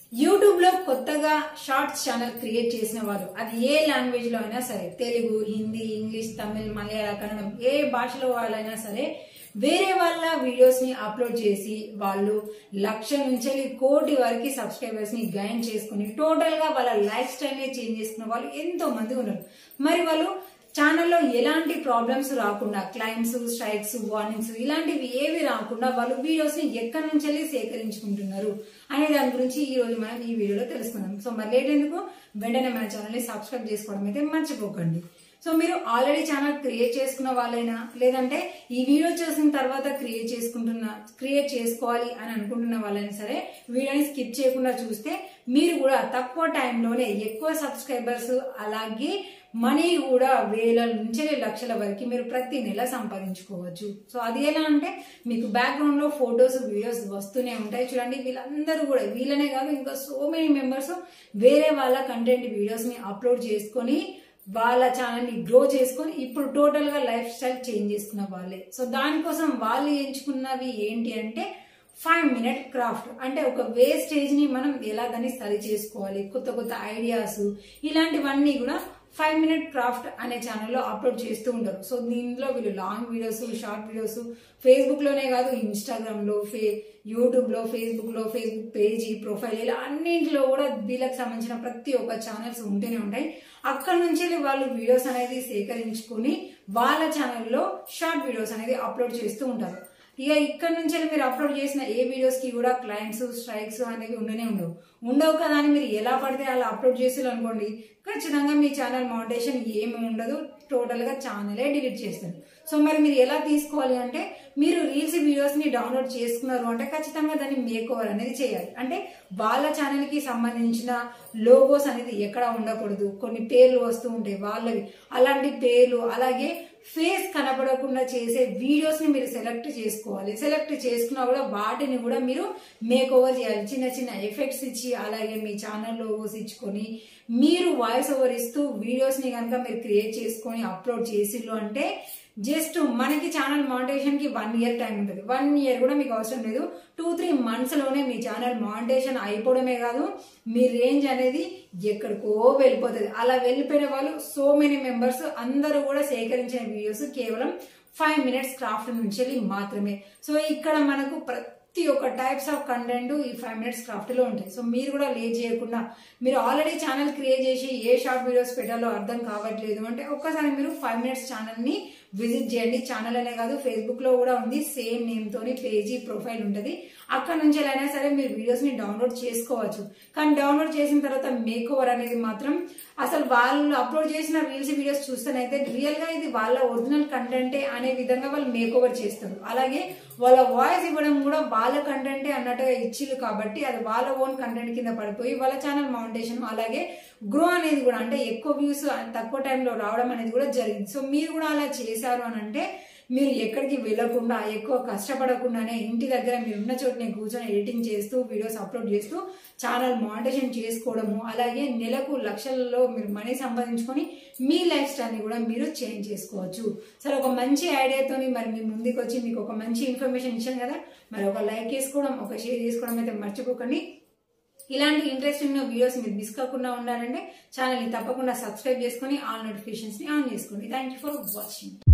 YouTube లో కొత్తగా shorts channel create చేసిన వారు అది ఏ లాంగ్వేజ్ లో అయినా సరే తెలుగు హిందీ ఇంగ్లీష్ తమిళ్ మలయాళ కన్నడం ఏ భాషలో వాళ్ళైనా సరే వేరే వాళ్ళ వీడియోస్ ని అప్లోడ్ చేసి వాళ్ళు లక్ష నుంచి కోటి వరకు సబ్స్క్రైబర్స్ ని గైన్ చేసుకుని టోటల్ గా వాళ్ళ లైఫ్ స్టైల్ ని చేంజ్ చేసుకున్న వాళ్ళు ఎంతో మంది ఉన్నారు మరి వాళ్ళు ఛానల్లో ఎలాంటి ప్రాబ్లమ్స్ రాకుండా క్లైమ్స్ స్ట్రైక్స్ వార్నింగ్స్ ఇలాంటివి ఏవి రాకుండా వాళ్ళు వీడియోస్ ని ఎక్కడి నుంచి వెళ్ళి సేకరించుకుంటున్నారు అనే దాని గురించి ఈ రోజు మనం ఈ వీడియోలో తెలుసుకుందాం సో మరి లేట్ ఎందుకు వెంటనే మన ఛానల్ ని సబ్స్క్రైబ్ చేసుకోవడం అయితే మర్చిపోకండి సో మీరు ఆల్రెడీ ఛానల్ క్రియేట్ చేసుకున్న వాళ్ళైనా లేదంటే ఈ వీడియో చేసిన తర్వాత క్రియేట్ చేసుకుంటున్న క్రియేట్ చేసుకోవాలి అని అనుకుంటున్న వాళ్ళైనా సరే వీడియోని స్కిప్ చేయకుండా చూస్తే మీరు కూడా తక్కువ టైంలోనే ఎక్కువ సబ్స్క్రైబర్స్ అలాగే మనీ కూడా వేల నుంచి లక్షల వరకు మీరు ప్రతి నెల సంపాదించుకోవచ్చు సో అది ఎలా అంటే మీకు బ్యాక్గ్రౌండ్ లో ఫొటోస్ వీడియోస్ వస్తూనే ఉంటాయి చూడండి వీళ్ళందరూ కూడా వీళ్ళనే కాదు ఇంకా సో మెనీ మెంబర్స్ వేరే వాళ్ళ కంటెంట్ వీడియోస్ ని అప్లోడ్ చేసుకొని వాళ్ళ ఛానల్ ని గ్రో చేసుకొని ఇప్పుడు టోటల్ గా లైఫ్ స్టైల్ చేంజ్ చేసుకున్న వాళ్ళే సో దానికోసం వాళ్ళు ఎంచుకున్నవి ఏంటి అంటే ఫైవ్ మినిట్ క్రాఫ్ట్ అంటే ఒక వేస్టేజ్ ని మనం ఎలా దాన్ని సరి చేసుకోవాలి కొత్త కొత్త ఐడియాస్ ఇలాంటివన్నీ కూడా ఫైవ్ మినిట్ క్రాఫ్ట్ అనే ఛానల్లో అప్లోడ్ చేస్తూ ఉంటారు సో దీనిలో వీళ్ళు long videos short videos Facebook లోనే కాదు ఇన్స్టాగ్రామ్ లో ఫే యూట్యూబ్ లో ఫేస్బుక్ లో ఫేస్బుక్ పేజీ ప్రొఫైల్ ఇలా అన్నింటిలో కూడా వీళ్ళకి సంబంధించిన ప్రతి ఒక్క ఛానల్స్ ఉంటూనే ఉంటాయి అక్కడ నుంచి వాళ్ళు వీడియోస్ అనేది సేకరించుకుని వాళ్ళ ఛానల్లో షార్ట్ వీడియోస్ అనేది అప్లోడ్ చేస్తూ ఉంటారు ఇక ఇక్కడ నుంచి మీరు అప్లోడ్ చేసిన ఏ వీడియోస్ కి కూడా క్లయింట్స్ స్ట్రైక్స్ అనేవి ఉండనే ఉండవు ఉండవు కదా అని మీరు ఎలా పడితే అలా అప్లోడ్ చేసారు అనుకోండి ఖచ్చితంగా మీ ఛానల్ మౌంటేషన్ ఏమి ఉండదు టోటల్ గా ఛానలే డిలీట్ చేస్తారు సో మరి మీరు ఎలా తీసుకోవాలి అంటే మీరు రీల్స్ వీడియోస్ ని డౌన్లోడ్ చేసుకున్నారు అంటే ఖచ్చితంగా దాన్ని మేక్ ఓవర్ అనేది చేయాలి అంటే వాళ్ళ ఛానల్ కి సంబంధించిన లోగోస్ అనేది ఎక్కడ ఉండకూడదు కొన్ని పేర్లు వస్తూ ఉంటాయి వాళ్ళవి అలాంటి పేర్లు అలాగే ఫేస్ కనపడకుండా చేసే వీడియోస్ ని మీరు సెలెక్ట్ చేసుకోవాలి సెలెక్ట్ చేసుకున్నా కూడా వాటిని కూడా మీరు మేక్ ఓవర్ చేయాలి చిన్న చిన్న ఎఫెక్ట్స్ ఇచ్చి అలాగే మీ ఛానల్ లోగోస్ ఇచ్చుకొని మీరు వాయిస్ ఓవర్ ఇస్తూ వీడియోస్ ని కనుక మీరు క్రియేట్ చేసుకొని అప్లోడ్ చేసిర్రు అంటే జస్ట్ మనకి ఛానల్ మానిటేషన్ కి వన్ ఇయర్ టైం ఉంటుంది వన్ ఇయర్ కూడా మీకు అవసరం లేదు టూ త్రీ మంత్స్ లోనే మీ ఛానల్ మానిటేషన్ అయిపోవడమే కాదు మీ రేంజ్ అనేది ఎక్కడికో వెళ్ళిపోతుంది అలా వెళ్ళిపోయిన వాళ్ళు సో మెనీ మెంబర్స్ అందరూ కూడా సేకరించిన వీడియోస్ కేవలం ఫైవ్ మినిట్స్ క్రాఫ్ట్ నుంచి మాత్రమే సో ఇక్కడ మనకు ప్రతి ఒక్క టైప్స్ ఆఫ్ కంటెంట్ ఈ ఫైవ్ మినిట్స్ క్రాఫ్ట్ లో ఉంటాయి సో మీరు కూడా లేట్ చేయకుండా మీరు ఆల్రెడీ ఛానల్ క్రియేట్ చేసి ఏ షార్ట్ వీడియోస్ పెట్టాలో అర్థం కావట్లేదు అంటే ఒక్కసారి మీరు ఫైవ్ మినిట్స్ ఛానల్ ని విజిట్ చేయండి ఛానల్ అనే కాదు ఫేస్బుక్ లో కూడా ఉంది సేమ్ నేమ్ తోని పేజీ ప్రొఫైల్ ఉంటుంది అక్కడ నుంచి అయినా సరే మీరు వీడియోస్ ని డౌన్లోడ్ చేసుకోవచ్చు కానీ డౌన్లోడ్ చేసిన తర్వాత మేక్ ఓవర్ అనేది మాత్రం అసలు వాళ్ళు అప్లోడ్ చేసిన రీల్స్ వీడియోస్ చూస్తేనైతే రియల్ గా ఇది వాళ్ళ ఒరిజినల్ కంటెంటే అనే విధంగా వాళ్ళు మేక్ ఓవర్ చేస్తారు అలాగే వాళ్ళ వాయిస్ ఇవ్వడం కూడా వాళ్ళ కంటెంటే అన్నట్టుగా ఇచ్చిళ్ళు కాబట్టి అది వాళ్ళ ఓన్ కంటెంట్ కింద పడిపోయి వాళ్ళ ఛానల్ మౌంటేషన్ అలాగే గ్రో అనేది కూడా అంటే ఎక్కువ వ్యూస్ తక్కువ టైంలో రావడం అనేది కూడా జరిగింది సో మీరు కూడా అలా చేశారు అని అంటే మీరు ఎక్కడికి వెళ్లకుండా ఎక్కువ కష్టపడకుండానే ఇంటి దగ్గర మీరు ఉన్న చోటనే కూర్చొని ఎడిటింగ్ చేస్తూ వీడియోస్ అప్లోడ్ చేస్తూ ఛానల్ మానిటేషన్ చేసుకోవడము అలాగే నెలకు లక్షలలో మీరు మనీ సంపాదించుకొని మీ లైఫ్ స్టైల్ని కూడా మీరు చేంజ్ చేసుకోవచ్చు సరే ఒక మంచి ఐడియాతోని మరి మీ ముందుకు వచ్చి మీకు ఒక మంచి ఇన్ఫర్మేషన్ ఇచ్చాను కదా మరి ఒక లైక్ చేసుకోవడం ఒక షేర్ చేసుకోవడం అయితే మర్చిపోకండి ఇలాంటి ఇంట్రెస్టింగ్ వీడియోస్ మీరు మిస్ కాకుండా ఉండాలంటే ఛానల్ని తప్పకుండా సబ్స్క్రైబ్ చేసుకొని ఆల్ నోటిఫికేషన్స్ ని ఆన్ చేసుకోండి థ్యాంక్ యూ ఫర్ వాచింగ్